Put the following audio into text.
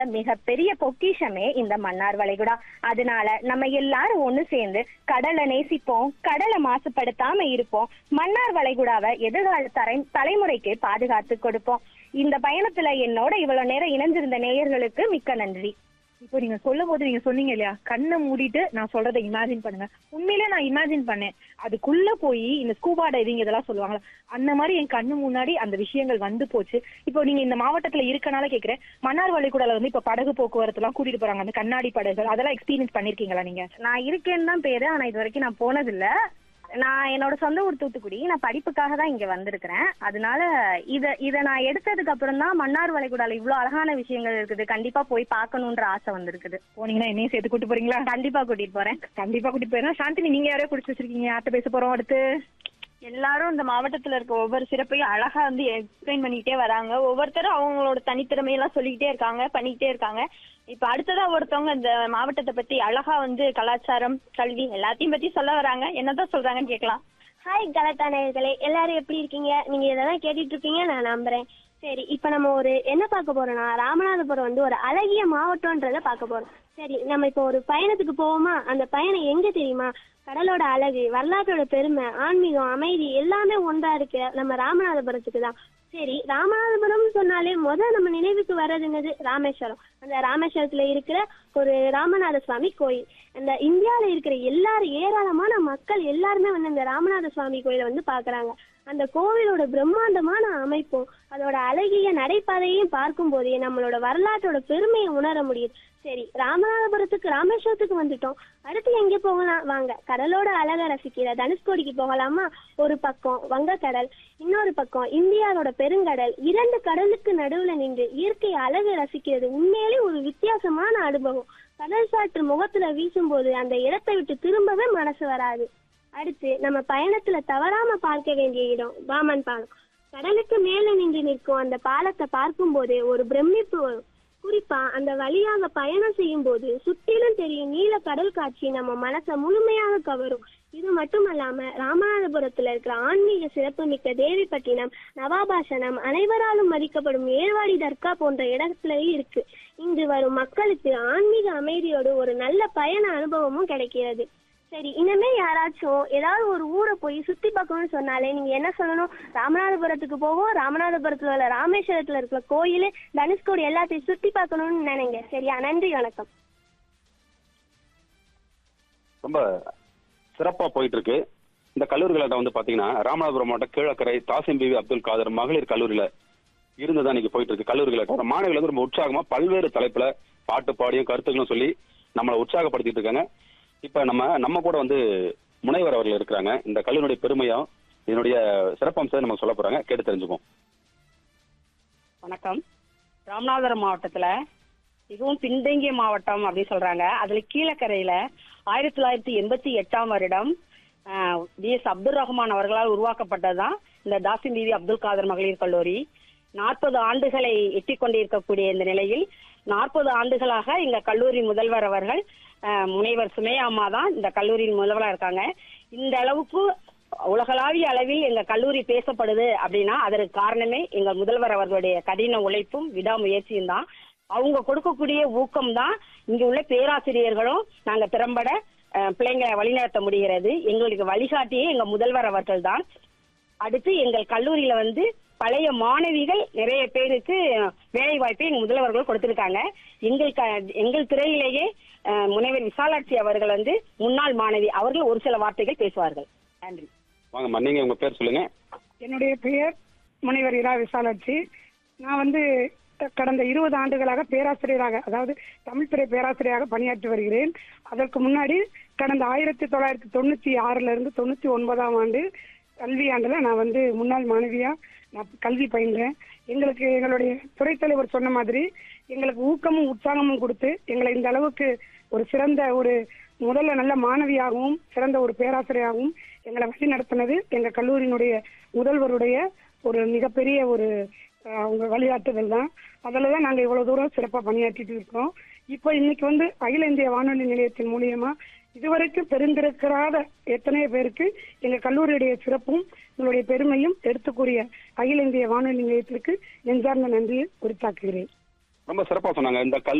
மிகப்பெரிய பொக்கிஷமே இந்த மன்னார் வளைகுடா அதனால நம்ம எல்லாரும் ஒண்ணு சேர்ந்து கடலை நேசிப்போம் கடலை மாசுபடுத்தாம இருப்போம் மன்னார் வளைகுடாவை எதிர்கால தலை தலைமுறைக்கு பாதுகாத்து கொடுப்போம் இந்த பயணத்துல என்னோட இவ்வளவு நேரம் இணைஞ்சிருந்த நேயர்களுக்கு மிக்க நன்றி இப்போ நீங்க சொல்லும் போது நீங்க சொன்னீங்க இல்லையா கண்ணை மூடிட்டு நான் சொல்றதை இமேஜின் பண்ணுங்க உண்மையிலே நான் இமேஜின் பண்ணேன் அதுக்குள்ள போய் இந்த ஸ்கூபா டைவிங் இதெல்லாம் சொல்லுவாங்கல்ல அந்த மாதிரி என் கண்ணு முன்னாடி அந்த விஷயங்கள் வந்து போச்சு இப்போ நீங்க இந்த மாவட்டத்துல இருக்கனால கேக்குறேன் மன்னார் வளைகுடால வந்து இப்ப படகு போக்குவரத்து எல்லாம் கூட்டிட்டு போறாங்க அந்த கண்ணாடி படகுகள் அதெல்லாம் எக்ஸ்பீரியன்ஸ் பண்ணிருக்கீங்களா நீங்க நான் இருக்கேன்னு தான் பேரு ஆனா இது வரைக்கும் நான் போனதில்ல நான் என்னோட சொந்த ஊர் தூத்துக்குடி நான் படிப்புக்காக தான் இங்க வந்திருக்கிறேன் அதனால இத இத நான் எடுத்ததுக்கு அப்புறம் தான் மன்னார் வளைகுடால இவ்வளவு அழகான விஷயங்கள் இருக்குது கண்டிப்பா போய் பார்க்கணுன்ற ஆசை வந்திருக்குது போனீங்கன்னா என்னையும் சேர்த்து கூட்டு போறீங்களா கண்டிப்பா கூட்டிட்டு போறேன் கண்டிப்பா கூட்டிட்டு போயிடலாம் சாந்தினி நீங்க யாரையோ குடிச்சு வச்சிருக்கீங்க யார்கிட்ட பேச போறோம் அடுத்து எல்லாரும் இந்த மாவட்டத்துல இருக்க ஒவ்வொரு சிறப்பையும் அழகா வந்து எக்ஸ்பிளைன் பண்ணிக்கிட்டே வராங்க ஒவ்வொருத்தரும் அவங்களோட தனித்திறமையெல்லாம் சொல்லிக்கிட்டே இருக்காங்க பண்ணிக்கிட்டே இருக்காங்க இப்ப அடுத்ததா ஒருத்தவங்க இந்த மாவட்டத்தை பத்தி அழகா வந்து கலாச்சாரம் கல்வி எல்லாத்தையும் பத்தி சொல்ல வராங்க என்னதான் சொல்றாங்கன்னு கேட்கலாம் ஹாய் கலத்தா நேயர்களே எல்லாரும் எப்படி இருக்கீங்க நீங்க இதெல்லாம் கேட்டுட்டு இருக்கீங்க நான் நம்புறேன் சரி இப்ப நம்ம ஒரு என்ன பார்க்க போறோம்னா ராமநாதபுரம் வந்து ஒரு அழகிய மாவட்டம்ன்றத பார்க்க போறோம் சரி நம்ம இப்போ ஒரு பயணத்துக்கு போவோமா அந்த பயணம் எங்க தெரியுமா கடலோட அழகு வரலாற்றோட பெருமை ஆன்மீகம் அமைதி எல்லாமே ஒன்றா இருக்கு நம்ம ராமநாதபுரத்துக்கு தான் சரி ராமநாதபுரம் சொன்னாலே முத நம்ம நினைவுக்கு வர்றது என்னது ராமேஸ்வரம் அந்த ராமேஸ்வரத்துல இருக்கிற ஒரு ராமநாத சுவாமி கோயில் அந்த இந்தியால இருக்கிற எல்லாரும் ஏராளமான மக்கள் எல்லாருமே வந்து இந்த ராமநாத சுவாமி கோயிலை வந்து பாக்குறாங்க அந்த கோவிலோட பிரம்மாண்டமான அமைப்பும் அதோட அழகிய நடைபாதையையும் பார்க்கும் போதே நம்மளோட வரலாற்றோட பெருமையை உணர முடியுது சரி ராமநாதபுரத்துக்கு ராமேஸ்வரத்துக்கு வந்துட்டோம் அடுத்து எங்க போகலாம் வாங்க கடலோட அழக ரசிக்கிற தனுஷ்கோடிக்கு போகலாமா ஒரு பக்கம் வங்கக்கடல் இன்னொரு பக்கம் இந்தியாவோட பெருங்கடல் இரண்டு கடலுக்கு நடுவுல நின்று இயற்கை அழகை ரசிக்கிறது உண்மையிலே ஒரு வித்தியாசமான அனுபவம் கடல் சாற்று முகத்துல வீசும்போது அந்த இடத்தை விட்டு திரும்பவே மனசு வராது அடுத்து நம்ம பயணத்துல தவறாம பார்க்க வேண்டிய இடம் பாமன் பாலம் கடலுக்கு மேல நின்று நிற்கும் அந்த பாலத்தை பார்க்கும்போது ஒரு பிரமிப்பு வரும் குறிப்பா அந்த வழியாக பயணம் செய்யும் போது சுற்றிலும் தெரியும் நீல கடல் காட்சி நம்ம மனசை முழுமையாக கவரும் இது மட்டுமல்லாம ராமநாதபுரத்துல இருக்கிற ஆன்மீக சிறப்புமிக்க தேவிப்பட்டினம் நவாபாசனம் அனைவராலும் மதிக்கப்படும் ஏர்வாடி தர்கா போன்ற இடத்துலயும் இருக்கு இங்கு வரும் மக்களுக்கு ஆன்மீக அமைதியோடு ஒரு நல்ல பயண அனுபவமும் கிடைக்கிறது சரி இனிமே யாராச்சும் ஏதாவது ஒரு ஊரை போய் சுத்தி பார்க்கணும்னு சொன்னாலே நீங்க என்ன சொல்லணும் ராமநாதபுரத்துக்கு போவோம் ராமநாதபுரத்துல உள்ள ராமேஸ்வரத்துல இருக்கிற கோயில் தனுஷ்கோடி எல்லாத்தையும் சுத்தி பார்க்கணும்னு நினைங்க சரியா நன்றி வணக்கம் ரொம்ப சிறப்பா போயிட்டு இருக்கு இந்த கல்லூரிகள்ட்ட வந்து பாத்தீங்கன்னா ராமநாதபுரம் மாவட்டம் கீழக்கரை தாசிம் பிவி அப்துல் காதர் மகளிர் கல்லூரியில இருந்து தான் இன்னைக்கு போயிட்டு இருக்கு கல்லூரிகள் மாணவிகள் வந்து ரொம்ப உற்சாகமா பல்வேறு தலைப்புல பாட்டு பாடியும் கருத்துக்களும் சொல்லி நம்மளை உற்சாகப்படுத்திட்டு இருக்காங்க இப்ப நம்ம நம்ம கூட வந்து முனைவர் அவர்கள் இருக்கிறாங்க இந்த கல்லூரியுடைய பெருமையும் இதனுடைய சிறப்பம்சத்தை நம்ம சொல்ல போறாங்க கேட்டு தெரிஞ்சுப்போம் வணக்கம் ராமநாதபுரம் மாவட்டத்துல மிகவும் பின்தங்கிய மாவட்டம் அப்படின்னு சொல்றாங்க அதுல கீழக்கரையில ஆயிரத்தி தொள்ளாயிரத்தி எண்பத்தி எட்டாம் வருடம் பி எஸ் அப்துல் ரஹ்மான் அவர்களால் உருவாக்கப்பட்டதுதான் இந்த தாசிம் பிவி அப்துல் காதர் மகளிர் கல்லூரி நாற்பது ஆண்டுகளை எட்டிக் கொண்டிருக்கக்கூடிய இந்த நிலையில் நாற்பது ஆண்டுகளாக எங்க கல்லூரி முதல்வர் அவர்கள் ஆஹ், முனைவர் சுமையா அம்மா தான் இந்த கல்லூரியின் முதல்வராக இருக்காங்க இந்த அளவுக்கு உலகளாவிய அளவில் எங்க கல்லூரி பேசப்படுது அப்படின்னா அதற்கு காரணமே எங்க முதல்வர் அவர்களுடைய கடின உழைப்பும் விடாமுயற்சியும் தான் அவங்க கொடுக்கக்கூடிய ஊக்கம் தான் இங்க உள்ள பேராசிரியர்களும் நாங்க திறம்பட அஹ், பிள்ளைங்களை வழிநடத்த முடிகிறது எங்களுக்கு வழிகாட்டியே எங்க முதல்வர் அவர்கள் தான் அடுத்து எங்கள் கல்லூரியில வந்து பழைய மாணவிகள் நிறைய பேருக்கு வேலை வாய்ப்பை எங்க முதல்வர்கள் கொடுத்திருக்காங்க எங்கள் க- எங்கள் துறையிலேயே அஹ், முனைவர் விசாலாட்சி அவர்கள் வந்து முன்னாள் மாணவி அவர்கள் ஒரு சில வார்த்தைகள் பேசுவார்கள் நன்றி வாங்கம்மா நீங்க உங்க பேர் சொல்லுங்க என்னுடைய பெயர் முனைவர் இரா விசாலாட்சி நான் வந்து கடந்த இருபது ஆண்டுகளாக பேராசிரியராக அதாவது தமிழ் துறை பேராசிரியராக பணியாற்றி வருகிறேன் அதற்கு முன்னாடி கடந்த ஆயிரத்தி தொள்ளாயிரத்தி தொண்ணூத்தி ஆறுல இருந்து தொண்ணூத்தி ஒன்பதாம் ஆண்டு கல்வியாண்டுல நான் வந்து முன்னாள் மாணவியா நான் கல்வி பயின்றேன் எங்களுக்கு எங்களுடைய துறை தலைவர் சொன்ன மாதிரி எங்களுக்கு ஊக்கமும் உற்சாகமும் கொடுத்து எங்களை இந்த அளவுக்கு ஒரு சிறந்த ஒரு முதல்ல நல்ல மாணவியாகவும் சிறந்த ஒரு பேராசிரியராகவும் எங்களை வழி நடத்தினது எங்க கல்லூரியினுடைய முதல்வருடைய ஒரு மிகப்பெரிய ஒரு அஹ், அவங்க வழிகாட்டுதல் தான் அதில் தான் நாங்கள் இவ்வளவு தூரம் சிறப்பாக பணியாற்றிட்டு இருக்கோம் இப்போ இன்னைக்கு வந்து அகில இந்திய வானொலி நிலையத்தின் மூலியமா இதுவரைக்கும் பெருந்திருக்கிறாத எத்தனையோ பேருக்கு எங்க கல்லூரியுடைய சிறப்பும் எங்களுடைய பெருமையும் எடுத்துக்கூறிய அகில இந்திய வானொலி நிலையத்திற்கு நெஞ்சார்ந்த நன்றியை உரித்தாக்குகிறேன் ரொம்ப சிறப்பா சொன்னாங்க இந்த கல்